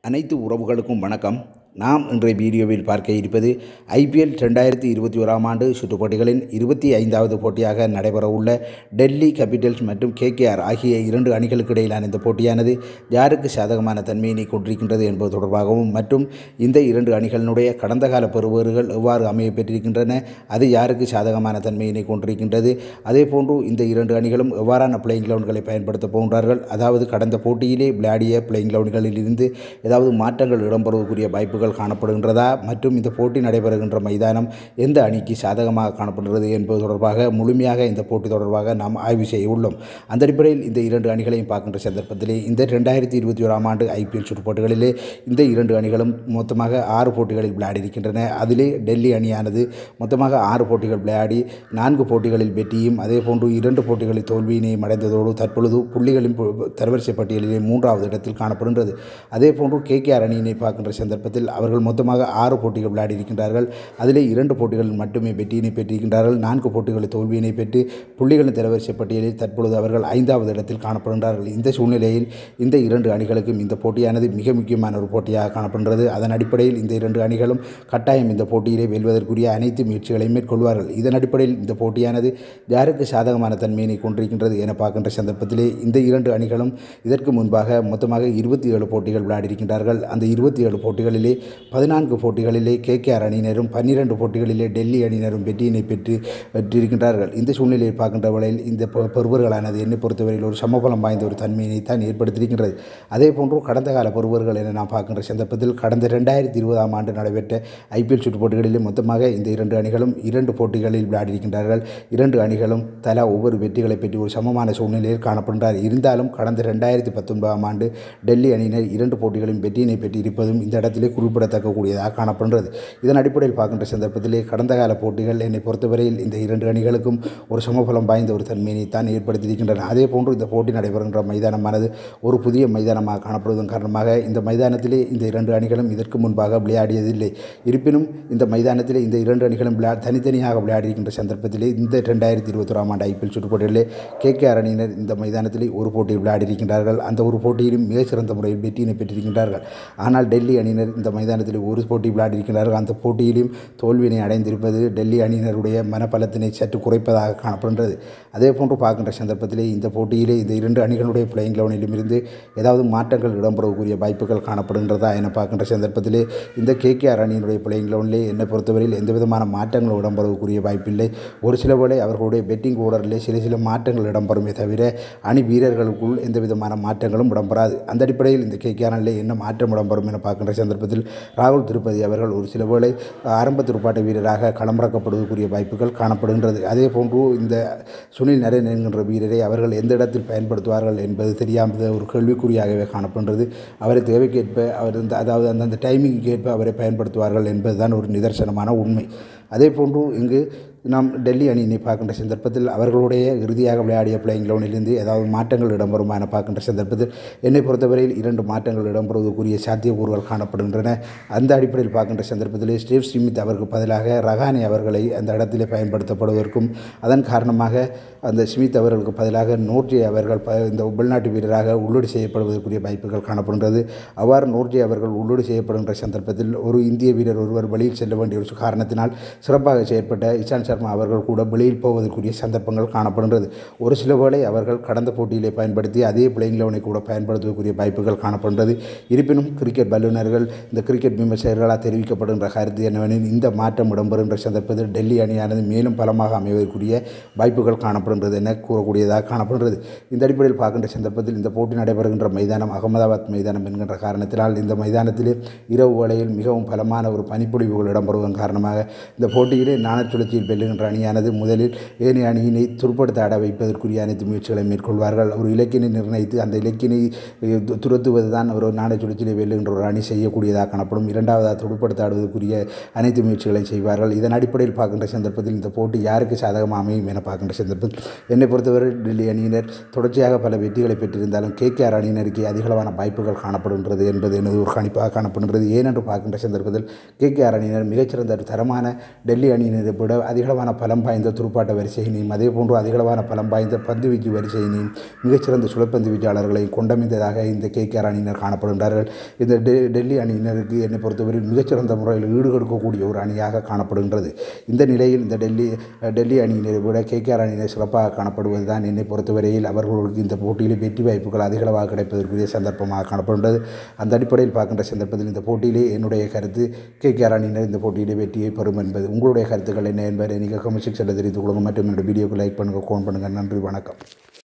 அனைத்து உறவுகளுக்கும் வணக்கம் நாம் இன்றைய வீடியோவில் பார்க்க இருப்பது ஐபிஎல் ரெண்டாயிரத்தி இருபத்தி ஓராம் ஆண்டு சுற்றுப் போட்டிகளின் இருபத்தி ஐந்தாவது போட்டியாக நடைபெறவுள்ள டெல்லி கேபிட்டல்ஸ் மற்றும் கேகேஆர் ஆகிய இரண்டு அணிகளுக்கு இடையிலான இந்த போட்டியானது யாருக்கு சாதகமான தன்மையினை கொண்டிருக்கின்றது என்பது தொடர்பாகவும் மற்றும் இந்த இரண்டு அணிகளினுடைய கடந்த கால பெறுபேறுகள் எவ்வாறு அமைய பெற்றிருக்கின்றன அது யாருக்கு சாதகமான தன்மையினை கொண்டிருக்கின்றது அதே போன்று இந்த இரண்டு அணிகளும் எவ்வாறான பிளேயிங் கிரவுண்ட்களை பயன்படுத்த போகின்றார்கள் அதாவது கடந்த போட்டியிலே விளையாடிய பிளேயிங் கிரவுண்ட்களில் இருந்து ஏதாவது மாற்றங்கள் இடம்பெறக்கூடிய வாய்ப்புகள் காணப்படுகின்றதா மற்றும் இந்த போட்டி நடைபெறுகின்ற மைதானம் எந்த அணிக்கு சாதகமாக காணப்படுகிறது என்பது தொடர்பாக முழுமையாக இந்த போட்டி தொடர்பாக நாம் ஆய்வு செய்ய உள்ளோம் அந்த அடிப்படையில் இந்த இரண்டு அணிகளையும் பார்க்கின்ற சந்தர்ப்பத்திலே இந்த ரெண்டாயிரத்தி இருபத்தி ஓராம் ஆண்டு ஐபிஎல் சுற்றுப் போட்டிகளிலே இந்த இரண்டு அணிகளும் மொத்தமாக ஆறு போட்டிகளில் விளையாடி இருக்கின்றன அதிலே டெல்லி அணியானது மொத்தமாக ஆறு போட்டிகள் விளையாடி நான்கு போட்டிகளில் வெற்றியும் அதே போன்று இரண்டு போட்டிகளில் தோல்வியினையும் அடைந்ததோடு தற்பொழுது புள்ளிகளின் பு- தரவரிசை பட்டியலிலே மூன்றாவது இடத்தில் காணப்படுகின்றது அதே போன்று கேகேஆர் அணியினை பார்க்கின்ற சந்தர்ப்பத்தில் அவர்கள் மொத்தமாக ஆறு போட்டிகள் விளையாடி இருக்கின்றார்கள் அதிலே இரண்டு போட்டிகளில் மட்டுமே வெற்றியினை பெற்றிருக்கின்றார்கள் நான்கு போட்டிகளில் தோல்வியினை பெற்று புள்ளிகளின் தரவரிசை பட்டியலில் தற்பொழுது அவர்கள் ஐந்தாவது இடத்தில் காணப்படுகின்றார்கள் இந்த சூழ்நிலையில் இந்த இரண்டு அணிகளுக்கும் இந்த போட்டியானது மிக முக்கியமான ஒரு போட்டியாக காணப்படுகிறது அதன் அடிப்படையில் இந்த இரண்டு அணிகளும் கட்டாயம் இந்த போட்டியிலே வெல்வதற்குரிய அனைத்து முயற்சிகளையும் மேற்கொள்வார்கள் இதன் அடிப்படையில் இந்த போட்டியானது யாருக்கு சாதகமான தன்மையினை கொண்டிருக்கின்றது என பார்க்கின்ற சந்தர்ப்பத்திலே இந்த இரண்டு அணிகளும் இதற்கு முன்பாக மொத்தமாக இருபத்தி ஏழு போட்டிகள் விளையாடியிருக்கின்றார்கள் அந்த இருபத்தி ஏழு போட்டிகளிலே பதினான்கு போட்டிகளிலே கேகேஆர் அணியினரும் பன்னிரண்டு போட்டிகளிலே டெல்லி அணியினரும் வெற்றியினை பெற்று வெற்றியிருக்கின்றார்கள் இந்த சூழ்நிலையை பார்க்கின்ற வேளையில் இந்த பெ- பெறுவர்களானது என்னை பொறுத்தவரையில் ஒரு சமபலம் வாய்ந்த ஒரு தன்மையினை தான் ஏற்படுத்தியிருக்கின்றது அதே போன்று கடந்த கால பெறுவர்கள் என நாம் பார்க்கின்ற சந்தர்ப்பத்தில் கடந்த ரெண்டாயிரத்தி இருபதாம் ஆண்டு நடைபெற்ற ஐபிஎல் சுற்றுப் போட்டிகளிலே மொத்தமாக இந்த இரண்டு அணிகளும் இரண்டு போட்டிகளில் விளையாடியிருக்கின்றார்கள் இரண்டு அணிகளும் தலா ஒவ்வொரு வெற்றிகளை பெற்று ஒரு சமமான சூழ்நிலையில் காணப்படுகின்றார் இருந்தாலும் கடந்த ரெண்டாயிரத்தி பத்தொன்பதாம் ஆண்டு டெல்லி அணியினர் இரண்டு போட்டிகளிலும் வெற்றியினை பெற்றிருப்பதும் இந்த இடத்திலே குறிப்பிடத்தக்கக்கூடியதாக காணப்படுகிறது இதன் அடிப்படையில் பார்க்கின்ற சந்தர்ப்பத்திலே கடந்த கால போட்டிகள் என்னை பொறுத்தவரையில் இந்த இரண்டு அணிகளுக்கும் ஒரு சமபலம் வாய்ந்த ஒரு தன்மையினை தான் ஏற்படுத்தியிருக்கின்றன அதே போன்று இந்த போட்டி நடைபெறுகின்ற மைதானமானது ஒரு புதிய மைதானமாக காணப்படுவதன் காரணமாக இந்த மைதானத்திலே இந்த இரண்டு அணிகளும் இதற்கு முன்பாக விளையாடியதில்லை இருப்பினும் இந்த மைதானத்திலே இந்த இரண்டு அணிகளும் விளையா தனித்தனியாக விளையாடியிருக்கின்ற சந்தர்ப்பத்திலே இந்த ரெண்டாயிரத்தி இருபத்தொராம் ஆண்டு ஐபிஎல் சுற்றுப் போட்டியிலே கேகேஆர் அணியினர் இந்த மைதானத்திலே ஒரு போட்டியில் விளையாடியிருக்கின்றார்கள் அந்த ஒரு போட்டியிலும் மிகச்சிறந்த முறையில் வெற்றியினை பெற்றிருக்கின்றார்கள் ஆனால் டெல்லி அணியினர் இந்த மைதானத்தில் ஒரு போட்டி விளையாடியிருக்கிறார்கள் அந்த போட்டியிலும் தோல்வியினை அடைந்திருப்பது டெல்லி அணியினருடைய மனபலத்தினை சற்று குறைப்பதாக காணப்படுகின்றது அதே போன்று பார்க்கின்ற சந்தர்ப்பத்திலே இந்த போட்டியிலே இந்த இரண்டு அணிகளுடைய பிளேயிங் லெவனிலுமிருந்து ஏதாவது மாற்றங்கள் இடம்பெறக்கூடிய வாய்ப்புகள் காணப்படுகின்றதா என பார்க்கின்ற சந்தர்ப்பத்திலே இந்த கேகேஆர் அணியினுடைய பிளேயிங் லெவனிலே என்னை பொறுத்தவரையில் எந்த விதமான மாற்றங்கள் இடம்பெறக்கூடிய வாய்ப்பில்லை ஒரு சில வேளை அவர்களுடைய பெட்டிங் ஓர்டரிலே சில சில மாற்றங்கள் இடம்பெறுமே தவிர அணி வீரர்களுக்குள் எந்த விதமான மாற்றங்களும் இடம்பெறாது அந்த அடிப்படையில் இந்த கேகேஆர் அணியில் என்ன மாற்றம் இடம்பெறும் என பார்க்கின்ற சந்தர்ப்பத்தில் ராகுல் திருப்பதி அவர்கள் ஒரு சில வேளை ஆரம்ப துடுப்பாட்ட வீரராக களமிறக்கப்படுவதற்குரிய வாய்ப்புகள் காணப்படுகின்றது அதே போன்று இந்த சுனில் நரேன் என்கின்ற வீரரை அவர்கள் எந்த இடத்தில் பயன்படுத்துவார்கள் என்பது தெரியாத ஒரு கேள்விக்குறியாகவே காணப்படுகின்றது அவரை தேவைக்கேற்ப அவர் இந்த அதாவது அந்தந்த டைமிங்க்கு ஏற்ப அவரை பயன்படுத்துவார்கள் என்பதுதான் ஒரு நிதர்சனமான உண்மை அதே போன்று இங்கு நாம் டெல்லி அணியினை பார்க்கின்ற சந்தர்ப்பத்தில் அவர்களுடைய இறுதியாக விளையாடிய பிளேயிங் லெவனிலிருந்து ஏதாவது மாற்றங்கள் இடம்பெறுமா என பார்க்கின்ற சந்தர்ப்பத்தில் என்னை பொறுத்தவரையில் இரண்டு மாற்றங்கள் இடம்பெறுவதற்குரிய சாத்தியக்கூறுகள் காணப்படுகின்றன அந்த அடிப்படையில் பார்க்கின்ற சந்தர்ப்பத்தில் ஸ்டீவ் ஸ்மித் அவருக்கு பதிலாக ரஹானே அவர்களை அந்த இடத்திலே பயன்படுத்தப்படுவதற்கும் அதன் காரணமாக அந்த ஸ்மித் அவர்களுக்கு பதிலாக நோர்ஜி அவர்கள் ப இந்த உள்நாட்டு வீரராக உள்ளீடு செய்யப்படுவதற்குரிய வாய்ப்புகள் காணப்படுகின்றது அவ்வாறு நோர்ஜி அவர்கள் உள்ளீடு செய்யப்படுகின்ற சந்தர்ப்பத்தில் ஒரு இந்திய வீரர் ஒருவர் வெளியில் செல்ல வேண்டிய ஒரு காரணத்தினால் சிறப்பாக செயற்பட்ட இஷாந்த் சர்மா அவர்கள் கூட வெளியில் போவதற்குரிய சந்தர்ப்பங்கள் காணப்படுகின்றது ஒரு சில வேளை அவர்கள் கடந்த போட்டியிலே பயன்படுத்தி அதே பிளேயிங் லெவனை கூட பயன்படுத்துவதற்குரிய வாய்ப்புகள் காணப்படுகின்றது இருப்பினும் கிரிக்கெட் வல்லுநர்கள் இந்த கிரிக்கெட் விமர்சகர்களால் தெரிவிக்கப்படுகின்ற கருத்து என்னவெனில் இந்த மாற்றம் இடம்பெறுகின்ற சந்தர்ப்பத்தில் டெல்லி அணியானது மேலும் பலமாக அமைவதற்குரிய வாய்ப்புகள் காணப்படுகின்றது என கூறக்கூடியதாக காணப்படுகிறது இந்த அடிப்படையில் பார்க்கின்ற சந்தர்ப்பத்தில் இந்த போட்டி நடைபெறுகின்ற மைதானம் அகமதாபாத் மைதானம் என்கின்ற காரணத்தினால் இந்த மைதானத்திலே இரவு வேளையில் மிகவும் பலமான ஒரு பனிப்பொழிவுகள் இடம்பெறுவதன் காரணமாக இந்த போட்டியிலே நாணர் சுழற்சியில் வெல்லுகின்ற அணியானது முதலில் ஏனைய அணியினை துருப்படுத்த ஆட வைப்பதற்குரிய அனைத்து முயற்சிகளை மேற்கொள்வார்கள் ஒரு இலக்கினை நிர்ணயித்து அந்த இலக்கினை அஹ், து- துரத்துவது தான் ஒரு நாணய சுழற்சியிலே வெல்லுகின்ற ஒரு அணி செய்யக்கூடியதாக காணப்படும் இரண்டாவதாக துடுப்படுத்த ஆடுவதற்குரிய அனைத்து முயற்சிகளை செய்வார்கள் இதன் அடிப்படையில் பார்க்கின்ற சந்தர்ப்பத்தில் இந்த போட்டி யாருக்கு சாதகமாக அமையும் என பார்க்கின்ற சந்தர்ப்பத்தில் என்னை பொறுத்தவரை டெல்லி அணியினர் தொடர்ச்சியாக பல வெற்றிகளை பெற்றிருந்தாலும் கேகேஆர் அணியினருக்கு அதிகளவான வாய்ப்புகள் காணப்படுகின்றது என்பது எனது ஒரு கணிப்பாக காணப்படுகின்றது ஏனென்று பார்க்கின்ற சந்தர்ப்பத்தில் கேகேஆர் அணியினர் மிகச்சிறந்த ஒரு தரமான டெல்லி அணியினரை விட அதிகளவான அதிகளவான பலம் வாய்ந்த துடுப்பாட்ட வரிசையினையும் அதே போன்று அதிகளவான பலம் வாய்ந்த பந்து வீச்சு வரிசையினையும் மிகச்சிறந்த சுழற்பந்து வீச்சாளர்களையும் கொண்டமைந்ததாக இந்த கேகேஆர் அணியினர் காணப்படுகின்றார்கள் இந்த டெ டெல்லி அணியினருக்கு என்னை பொறுத்தவரை மிகச்சிறந்த முறையில் ஈடுகொடுக்கக்கூடிய ஒரு அணியாக காணப்படுகின்றது இந்த நிலையில் இந்த டெல்லி டெல்லி அணியினரை விட கேகேஆர் அணியினர் சிறப்பாக காணப்படுவது தான் என்னை பொறுத்தவரையில் அவர்களுக்கு இந்த போட்டியில் வெற்றி வாய்ப்புகள் அதிகளவாக கிடைப்பதற்குரிய சந்தர்ப்பமாக காணப்படுகின்றது அந்த அடிப்படையில் பார்க்கின்ற சந்தர்ப்பத்தில் இந்த போட்டியிலே என்னுடைய கருத்து கேகேஆர் அணியினர் இந்த போட்டியிலே வெற்றியை பெறும் என்பது உங்களுடைய கருத்துக்கள் என்ன என்பதை நீங்கள் கமெண்ட் செக்ஷனில் தெரிவித்துக் கொள்ளுங்கள் மற்றும் என்னுடைய வீடியோக்கு லைக் பண்ணுங்கள் ஃபோன் பண்ணுங்கள் நன்றி வணக்கம்